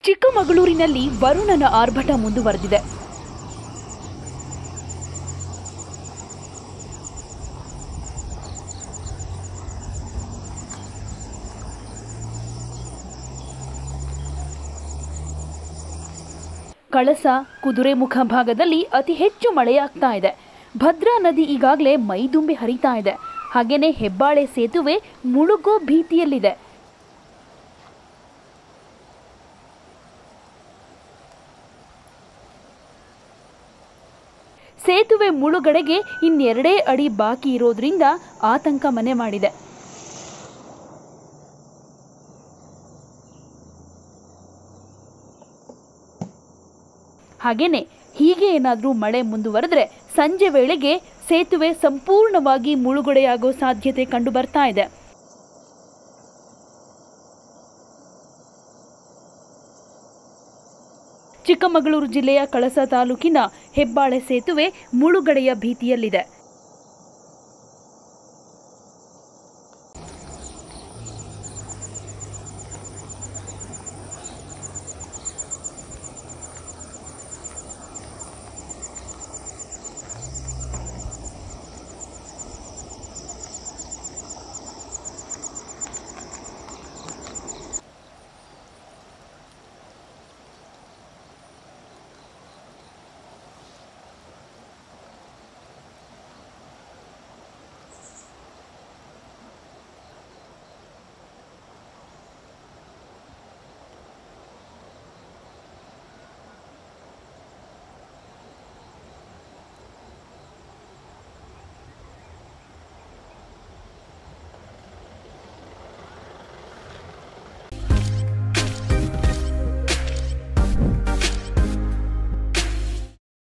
ಚಿಕ್ಕಮಗಳೂರಿನಲ್ಲಿ ವರುಣನ ಆರ್ಭಟ ಮುಂದುವರೆದಿದೆ ಕಳಸ ಕುದುರೆಮುಖ ಭಾಗದಲ್ಲಿ ಅತಿ ಹೆಚ್ಚು ಮಳೆಯಾಗ್ತಾ ಇದೆ ಭದ್ರಾ ನದಿ ಈಗಾಗಲೇ ಮೈದುಂಬಿ ಹರಿತಾ ಇದೆ ಹಾಗೇನೆ ಹೆಬ್ಬಾಳೆ ಸೇತುವೆ ಮುಳುಗೋ ಭೀತಿಯಲ್ಲಿದೆ ಸೇತುವೆ ಮುಳುಗಡೆಗೆ ಇನ್ನೆರಡೇ ಅಡಿ ಬಾಕಿ ಇರೋದ್ರಿಂದ ಆತಂಕ ಮನೆ ಮಾಡಿದೆ ಹಾಗೇನೆ ಹೀಗೆ ಏನಾದರೂ ಮಳೆ ಮುಂದುವರೆದ್ರೆ ಸಂಜೆ ವೇಳೆಗೆ ಸೇತುವೆ ಸಂಪೂರ್ಣವಾಗಿ ಮುಳುಗಡೆಯಾಗೋ ಸಾಧ್ಯತೆ ಕಂಡು ಬರ್ತಾ ಇದೆ ಚಿಕ್ಕಮಗಳೂರು ಜಿಲ್ಲೆಯ ಕಳಸ ತಾಲೂಕಿನ ಹೆಬ್ಬಾಳೆ ಸೇತುವೆ ಮುಳುಗಡೆಯ ಭೀತಿಯಲ್ಲಿದೆ